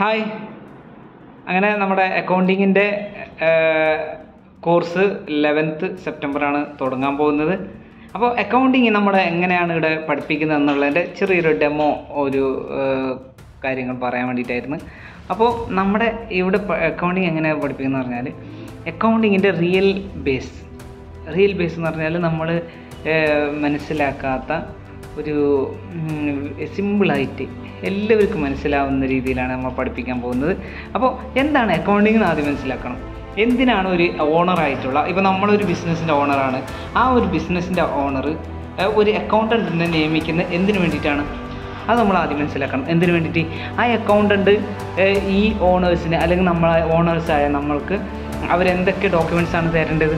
Hi അങ്ങനെ നമ്മുടെ അക്കൗണ്ടിങ്ങിൻ്റെ course eleventh സെപ്റ്റംബറാണ് തുടങ്ങാൻ പോകുന്നത് അപ്പോൾ അക്കൗണ്ടിങ് നമ്മുടെ എങ്ങനെയാണ് ഇവിടെ പഠിപ്പിക്കുന്നത് എന്നുള്ളതിൻ്റെ ചെറിയൊരു ഡെമോ ഒരു ഏഹ്, കാര്യങ്ങൾ പറയാൻ വേണ്ടിയിട്ടായിരുന്നു അപ്പോൾ നമ്മുടെ ഇവിടെ അക്കൗണ്ടിങ് എങ്ങനെയാണ് പഠിപ്പിക്കുന്നത് പറഞ്ഞാൽ അക്കൗണ്ടിങ്ങിൻ്റെ റിയൽ ബേസ് റിയൽ ബേസ് എന്ന് പറഞ്ഞാൽ നമ്മൾ മനസ്സിലാക്കാത്ത ഒരു സിമ്പിളായിട്ട് എല്ലാവർക്കും മനസ്സിലാവുന്ന രീതിയിലാണ് നമ്മൾ പഠിപ്പിക്കാൻ പോകുന്നത് അപ്പോൾ എന്താണ് അക്കൗണ്ടിങ് എന്ന് ആദ്യം മനസ്സിലാക്കണം എന്തിനാണ് ഒരു ഓണറായിട്ടുള്ള ഇപ്പോൾ നമ്മളൊരു ബിസിനസ്സിൻ്റെ ഓണറാണ് ആ ഒരു ബിസിനസ്സിൻ്റെ ഓണർ ഒരു അക്കൗണ്ടൻറ്റിനെ നിയമിക്കുന്നത് എന്തിനു വേണ്ടിയിട്ടാണ് അത് നമ്മൾ ആദ്യം മനസ്സിലാക്കണം എന്തിനു വേണ്ടിയിട്ട് ആ അക്കൗണ്ടൻറ്റ് ഈ ഓണേഴ്സിന് അല്ലെങ്കിൽ നമ്മളെ ഓണേഴ്സായ നമ്മൾക്ക് അവരെന്തൊക്കെ ഡോക്യുമെൻറ്റ്സ് ആണ് തരേണ്ടത്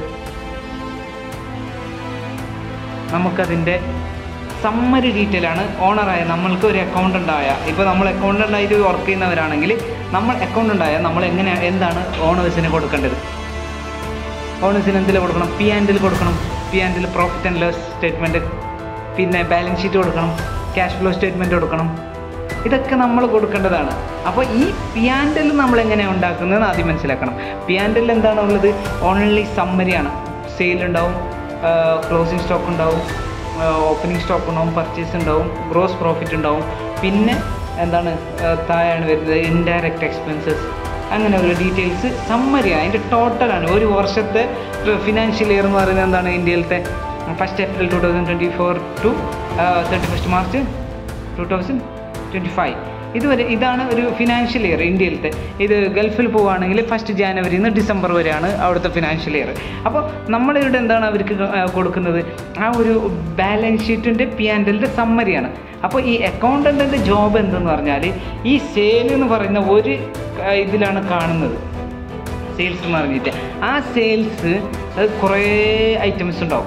നമുക്കതിൻ്റെ സമ്മറി ഡീറ്റെയിൽ ആണ് ഓണറായ നമ്മൾക്ക് ഒരു അക്കൗണ്ടൻ്റ് ആയ ഇപ്പോൾ നമ്മൾ അക്കൗണ്ടൻ്റ് ആയിട്ട് വർക്ക് ചെയ്യുന്നവരാണെങ്കിൽ നമ്മൾ അക്കൗണ്ടൻ്റ് ആയ നമ്മൾ എങ്ങനെ എന്താണ് ഓണേഴ്സിന് കൊടുക്കേണ്ടത് ഓണേഴ്സിന് എന്തിൽ കൊടുക്കണം പി ആൻഡിൽ കൊടുക്കണം പി ആൻഡിൽ പ്രോഫിറ്റ് ആൻഡ് ലോസ് സ്റ്റേറ്റ്മെൻറ്റ് പിന്നെ ബാലൻസ് ഷീറ്റ് കൊടുക്കണം ക്യാഷ് ഫ്ലോ സ്റ്റേറ്റ്മെൻറ്റ് കൊടുക്കണം ഇതൊക്കെ നമ്മൾ കൊടുക്കേണ്ടതാണ് അപ്പോൾ ഈ പി ആൻഡിൽ നമ്മൾ എങ്ങനെയാണ് ഉണ്ടാക്കുന്നതെന്ന് ആദ്യം മനസ്സിലാക്കണം പി ആൻഡിൽ എന്താണ് ഉള്ളത് ഓൺലി സമ്മറിയാണ് സെയിൽ ഉണ്ടാവും ക്ലോസിംഗ് സ്റ്റോക്ക് ഉണ്ടാവും ഓപ്പണിംഗ് സ്റ്റോക്ക് ഉണ്ടാവും പർച്ചേസ് ഉണ്ടാവും ഗ്രോസ് പ്രോഫിറ്റ് ഉണ്ടാവും പിന്നെ എന്താണ് ആ, താഴെയാണ് വരുന്നത് ഇൻഡയറക്റ്റ് എക്സ്പെൻസസ് അങ്ങനെ ഒരു ഡീറ്റെയിൽസ് സമ്മറിയാണ് അതിൻ്റെ ടോട്ടലാണ് ഒരു വർഷത്തെ ഫിനാൻഷ്യൽ ഇയർ എന്ന് പറയുന്നത് എന്താണ് ഇന്ത്യയിലത്തെ first April two thousand twenty four to thirty first March two thousand twenty five ഇതുവരെ ഇതാണ് ഒരു ഫിനാൻഷ്യൽ ഇയർ ഇന്ത്യയിലത്തെ ഇത് ഗൾഫിൽ പോവുകയാണെങ്കിൽ ഫസ്റ്റ് ജാനുവരിയിൽ നിന്ന് ഡിസംബർ വരെയാണ് അവിടുത്തെ ഫിനാൻഷ്യൽ ഇയർ അപ്പോൾ നമ്മളിവിടെ എന്താണ് അവർക്ക് ക- ആ, കൊടുക്കുന്നത് ആ ഒരു ബാലൻസ് ഷീറ്റിൻ്റെ പി ആൻഡലിൻ്റെ സമ്മറിയാണ് അപ്പോൾ ഈ അക്കൗണ്ടൻറ്റിൻ്റെ ജോബ് എന്തെന്ന് പറഞ്ഞാൽ ഈ സെയിൽ എന്ന് പറയുന്ന ഒരു ആ, ഇതിലാണ് കാണുന്നത് സെയിൽസ് എന്ന് പറഞ്ഞിട്ട് ആ സെയിൽസ് അത് കുറേ ഐറ്റംസ് ഉണ്ടാവും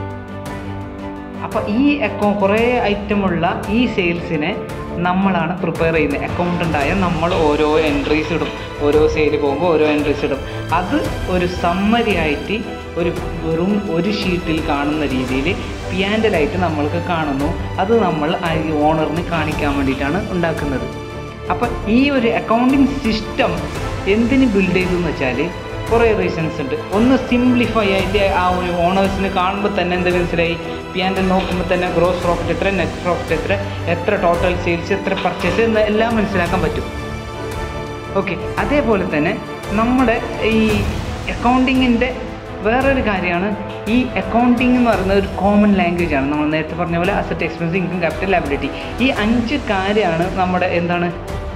അപ്പോൾ ഈ അക്കൗ കുറേ ഐറ്റമുള്ള ഈ സെയിൽസിനെ നമ്മളാണ് പ്രിപ്പയർ ചെയ്യുന്നത് അക്കൗണ്ടൻ്റായ നമ്മൾ ഓരോ എൻട്രീസ് ഇടും ഓരോ സെയിൽ പോകുമ്പോൾ ഓരോ എൻട്രീസ് ഇടും അത് ഒരു സമ്മറി ആയിട്ട് ഒരു വെറും ഒരു ഷീറ്റിൽ കാണുന്ന രീതിയിൽ പിയാൻഡലായിട്ട് നമ്മൾക്ക് കാണുന്നു അത് നമ്മൾ ആ ഓണറിന് കാണിക്കാൻ വേണ്ടിയിട്ടാണ് ഉണ്ടാക്കുന്നത് അപ്പം ഈ ഒരു അക്കൗണ്ടിങ് സിസ്റ്റം എന്തിന് ബിൽഡ് ചെയ്തു എന്ന് വെച്ചാൽ കുറേ റീസൺസ് ഉണ്ട് ഒന്ന് സിംപ്ലിഫൈ ആയിട്ട് ആ ഒരു ഓണേഴ്സിന് കാണുമ്പോൾ തന്നെ എന്ത് മനസ്സിലായി പിയാൻഡൽ നോക്കുമ്പോൾ തന്നെ ഗ്രോസ് പ്രോഫിറ്റ് എത്ര നെറ്റ് പ്രോഫിറ്റ് എത്ര എത്ര ടോട്ടൽ സെയിൽസ് എത്ര പർച്ചേസ് എന്ന് എല്ലാം മനസ്സിലാക്കാൻ പറ്റും ഓക്കെ അതേപോലെ തന്നെ നമ്മുടെ ഈ അക്കൗണ്ടിങ്ങിൻ്റെ വേറൊരു കാര്യമാണ് ഈ അക്കൗണ്ടിങ് എന്ന് പറയുന്നത് ഒരു കോമൺ ലാംഗ്വേജ് ആണ് നമ്മൾ നേരത്തെ പറഞ്ഞ പോലെ asset expense income capital liability ഈ അഞ്ച് കാര്യമാണ് നമ്മുടെ എന്താണ്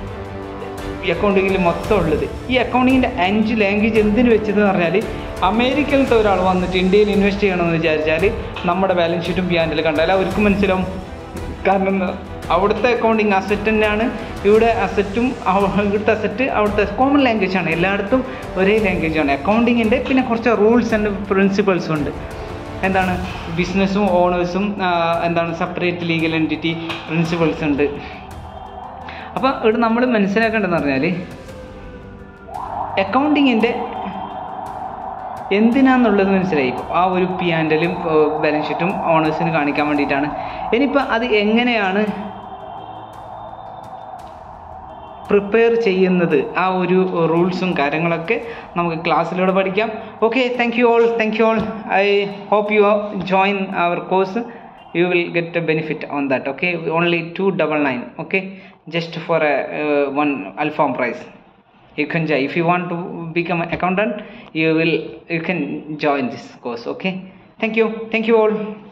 ഈ അക്കൗണ്ടിങ്ങിൽ മൊത്തം ഉള്ളത് ഈ അക്കൗണ്ടിങ്ങിൻ്റെ അഞ്ച് ലാംഗ്വേജ് എന്തിനു വെച്ചതെന്ന് പറഞ്ഞാൽ അമേരിക്കയിലത്തെ ഒരാൾ വന്നിട്ട് ഇന്ത്യയിൽ ഇൻവെസ്റ്റ് ചെയ്യണമെന്ന് വിചാരിച്ചാൽ നമ്മുടെ ബാലൻസ് ഷീറ്റും പിയാൻഡിൽ കണ്ടാൽ അവർക്ക് മനസ്സിലാവും കാരണം എന്താ? അവിടുത്തെ അക്കൗണ്ടിങ് അസറ്റ് തന്നെയാണ് ഇവിടെ അസറ്റും ഇവിടുത്തെ അസറ്റ് അവിടുത്തെ കോമൺ ലാംഗ്വേജ് ആണ് എല്ലായിടത്തും ഒരേ ലാംഗ്വേജ് ആണ് അക്കൗണ്ടിങ്ങിൻ്റെ പിന്നെ കുറച്ച് റൂൾസ് ആൻഡ് പ്രിൻസിപ്പൾസും ഉണ്ട് എന്താണ് ബിസിനസ്സും ഓണേഴ്സും എന്താണ് സെപ്പറേറ്റ് ലീഗൽ എൻറ്റിറ്റി പ്രിൻസിപ്പൾസ് ഉണ്ട് അപ്പോൾ ഇവിടെ നമ്മൾ മനസ്സിലാക്കേണ്ടതെന്ന് പറഞ്ഞാൽ അക്കൗണ്ടിങ്ങിൻ്റെ എന്തിനാന്നുള്ളത് മനസ്സിലായി ഇപ്പോൾ ആ ഒരു പി ആൻഡലും ബാലൻസ് ഷീറ്റും ഓണേഴ്സിന് കാണിക്കാൻ വേണ്ടിയിട്ടാണ് ഇനിയിപ്പോൾ അത് എങ്ങനെയാണ് പ്രിപ്പയർ ചെയ്യുന്നത് ആ ഒരു റൂൾസും കാര്യങ്ങളൊക്കെ നമുക്ക് ക്ലാസ്സിലൂടെ പഠിക്കാം okay thank you all thank you all I hope you join our course you will get a benefit on that okay only 299 okay just for a uh, one alpha price you can jo- if you want to become an accountant you will you can join this course okay thank you thank you all